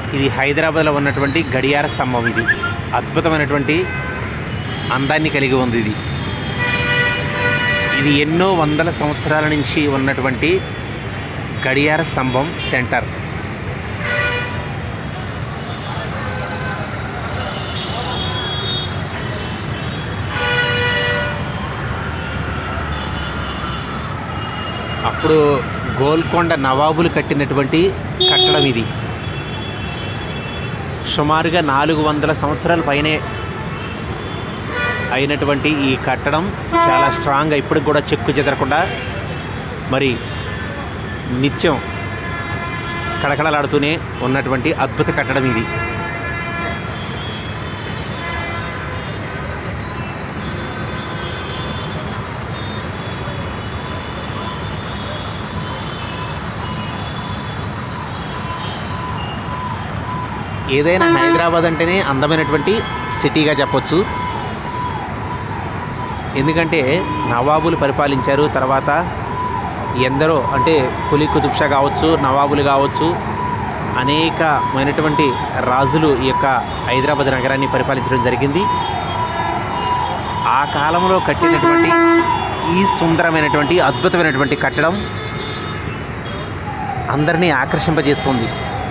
ఇది హైదరాబాద్లో ఉన్నటువంటి గడియార స్తంభం ఇది అద్భుతమైనటువంటి అందాన్ని కలిగి ఉంది ఇది ఇది ఎన్నో వందల సంవత్సరాల నుంచి ఉన్నటువంటి గడియార స్తంభం సెంటర్ అప్పుడు గోల్కొండ నవాబులు కట్టినటువంటి కట్టడం ఇది సుమారుగా నాలుగు వందల సంవత్సరాల పైనే అయినటువంటి ఈ కట్టడం చాలా స్ట్రాంగ్గా ఇప్పటికి కూడా చెక్కు చెదరకుండా మరి నిత్యం కడకడలాడుతూనే ఉన్నటువంటి అద్భుత కట్టడం ఇది ఏదైనా హైదరాబాద్ అంటేనే అందమైనటువంటి సిటీగా చెప్పొచ్చు ఎందుకంటే నవాబులు పరిపాలించారు తర్వాత ఎందరో అంటే కులీ కుతుబ్ షా కావచ్చు నవాబులు కావచ్చు అనేకమైనటువంటి రాజులు ఈ యొక్క హైదరాబాద్ నగరాన్ని పరిపాలించడం జరిగింది ఆ కాలంలో కట్టినటువంటి ఈ సుందరమైనటువంటి అద్భుతమైనటువంటి కట్టడం అందరినీ ఆకర్షింపజేస్తుంది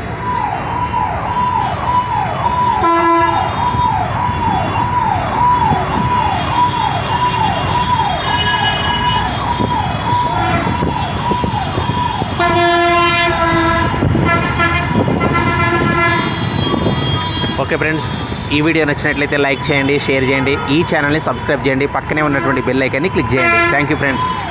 ఓకే ఫ్రెండ్స్ ఈ వీడియో నచ్చినట్లయితే లైక్ చేయండి షేర్ చేయండి ఈ ఛానల్ని సబ్స్క్రైబ్ చేయండి పక్కనే ఉన్నటువంటి బెల్ ఐకాన్ని క్లిక్ చేయండి థ్యాంక్ యూ ఫ్రెండ్స్